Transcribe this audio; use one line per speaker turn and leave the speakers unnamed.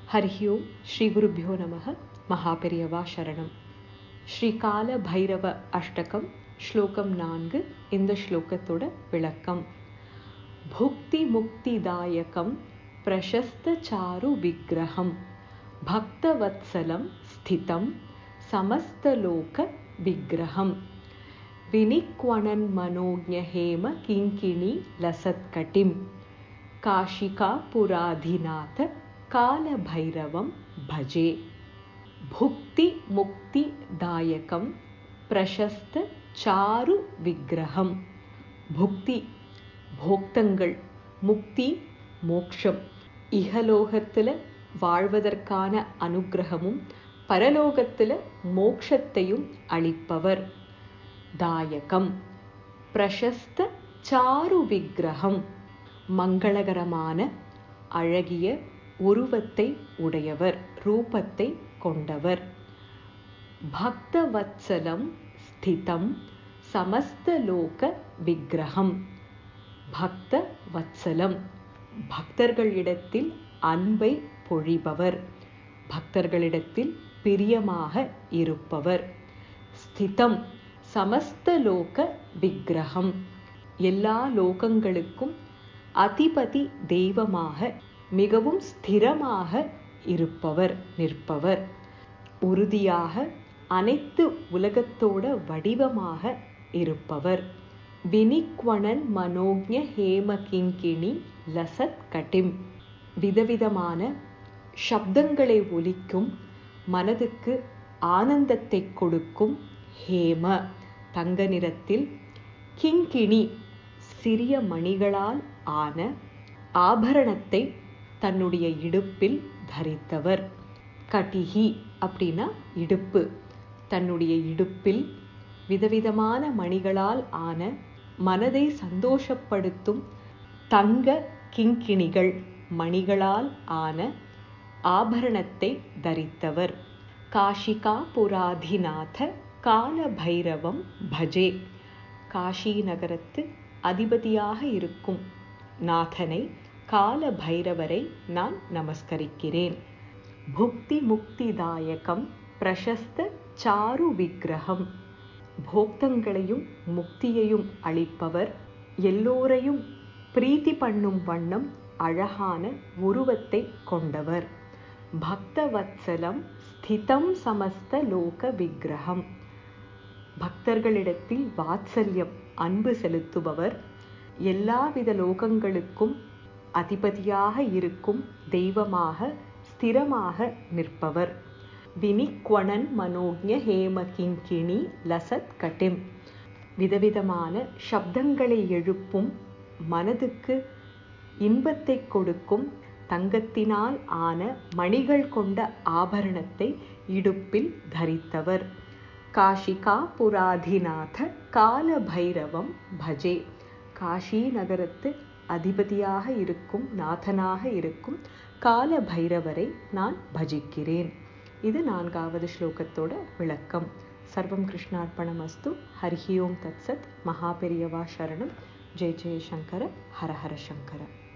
ஹரி ஓம் ஸ்ரீ குருப்பியோ நம மகாபெரியவா சரணம் ஸ்ரீகால பைரவ அஷ்டகம் ஸ்லோகம் நான்கு இந்த ஸ்லோகத்தோட விளக்கம் புக்தி முக்திதாயகம் பிரசஸ்த சாரு விக்கிரகம் பக்தவத்சலம் ஸ்திதம் சமஸ்தலோக விக்கிரகம் வினிக்வணன் மனோஜ்ஞஹேம கிங்கிணி லசத்கட்டிம் காஷிகா புராதிநாத காலபைரவம் பஜே புக்தி முக்திதாயகம் பிரசஸ்த சாரு விக்கிரகம் புக்தி போக்தங்கள் முக்தி மோக்ஷம் இகலோகத்தில் வாழ்வதற்கான அனுகிரகமும் பரலோகத்தில் மோக்ஷத்தையும் அளிப்பவர் தாயகம் பிரசஸ்த சாரு விக்கிரகம் மங்களகரமான அழகிய உருவத்தை உடையவர் ரூபத்தை கொண்டவர் பக்தவத்சலம் ஸ்திதம் சமஸ்தலோக விக்கிரகம் பக்த வத்சலம் பக்தர்களிடத்தில் அன்பை பொழிபவர் பக்தர்களிடத்தில் பிரியமாக இருப்பவர் ஸ்திதம் சமஸ்தலோக விக்கிரகம் எல்லா லோகங்களுக்கும் அதிபதி தெய்வமாக மிகவும் ஸ்திரமாக இருப்பவர் நிற்பவர் உறுதியாக அனைத்து உலகத்தோட வடிவமாக இருப்பவர் வினிக்வணன் மனோஜ்ஞ ஹேம கிங்கிணி லசத் கட்டிம் விதவிதமான சப்தங்களை ஒலிக்கும் மனதுக்கு ஆனந்தத்தை கொடுக்கும் ஹேம தங்க நிறத்தில் கிங்கிணி சிறிய மணிகளால் ஆன ஆபரணத்தை தன்னுடைய இடுப்பில் தரித்தவர் கட்டிகி அப்படின்னா இடுப்பு தன்னுடைய இடுப்பில் விதவிதமான மணிகளால் ஆன மனதை சந்தோஷப்படுத்தும் தங்க கிங்கிணிகள் மணிகளால் ஆன ஆபரணத்தை தரித்தவர் காஷிகா புராதிநாத கால பைரவம் பஜே காஷி நகரத்து அதிபதியாக இருக்கும் நாதனை கால பைரவரை நான் நமஸ்கரிக்கிறேன் புக்தி முக்திதாயகம் பிரசஸ்த சாரு விக்கிரகம் போக்தங்களையும் முக்தியையும் அளிப்பவர் எல்லோரையும் பிரீத்தி பண்ணும் வண்ணம் அழகான உருவத்தை கொண்டவர் பக்தவத்சலம் ஸ்திதம் சமஸ்த லோக விக்கிரகம் பக்தர்களிடத்தில் வாத்சல்யம் அன்பு செலுத்துபவர் எல்லாவித லோகங்களுக்கும் அதிபதியாக இருக்கும் தெய்வமாக ஸ்திரமாக நிற்பவர் வினிக்வணன் மனோஜ்ஞ ஹேம கிங்கிணி லசத் கட்டிம் விதவிதமான சப்தங்களை எழுப்பும் மனதுக்கு இன்பத்தை கொடுக்கும் தங்கத்தினால் ஆன மணிகள் கொண்ட ஆபரணத்தை இடுப்பில் தரித்தவர் காஷிகா புராதிநாத கால பைரவம் பஜே காஷி நகரத்து அதிபதியாக இருக்கும் நாதனாக இருக்கும் கால பைரவரை நான் பஜிக்கிறேன் இது நான்காவது ஸ்லோகத்தோட விளக்கம் சர்வம் கிருஷ்ணார்ப்பணம் அஸ்து ஹரி ஓம் தத்சத் மகாபெரியவா சரணம் ஜெய ஜெயசங்கர ஹர ஹர சங்கர